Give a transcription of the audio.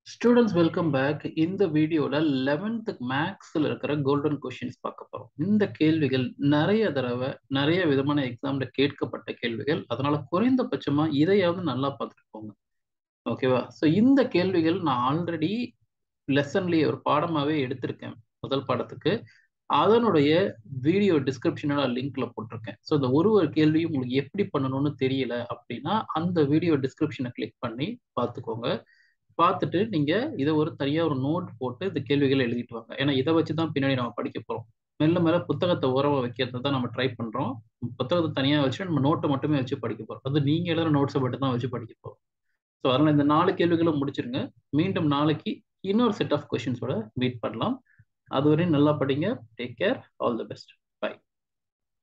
students welcome back இந்த வீடியோல eleventh மேக்ஸ்ல இருக்கிற கோல்டன் கொஷின்ஸ் பார்க்க போறோம் இந்த கேள்விகள் நிறைய தடவை நிறைய விதமான எக்ஸாம்ல கேட்கப்பட்ட கேள்விகள் அதனால குறைந்தபட்சமா இதையாவது நல்லா பார்த்துட்டு போங்க ஓகேவா ஸோ இந்த கேள்விகள் நான் ஆல்ரெடி லெசன்லயே ஒரு பாடமாவே எடுத்திருக்கேன் முதல் பாடத்துக்கு அதனுடைய வீடியோ டிஸ்கிரிப்ஷனோட லிங்க்ல போட்டிருக்கேன் ஸோ இந்த ஒரு ஒரு கேள்வியும் உங்களுக்கு எப்படி பண்ணணும்னு தெரியல அப்படின்னா அந்த வீடியோ டிஸ்கிரிப்ஷனை கிளிக் பண்ணி பார்த்துக்கோங்க பார்த்துட்டு நீங்க இதை ஒரு தனியா ஒரு நோட் போட்டு இந்த கேள்விகளை எழுதிட்டு வாங்க ஏன்னா இதை வச்சு தான் பின்னாடி நம்ம படிக்க போறோம் மெல்ல மேல புத்தகத்தை உறவை வைக்கிறது தான் நம்ம ட்ரை பண்றோம் புத்தகத்தை தனியா வச்சு நம்ம நோட்டை மட்டுமே வச்சு படிக்க போறோம் அது நீங்க எழுதுற நோட்ஸை மட்டும் தான் வச்சு படிக்க போறோம் ஸோ அதனால இந்த நாலு கேள்விகளும் முடிச்சிருங்க மீண்டும் நாளைக்கு இன்னொரு செட் ஆஃப் கொஷின்ஸோட மீட் பண்ணலாம் அதுவரையும் நல்லா படிங்க take care all the best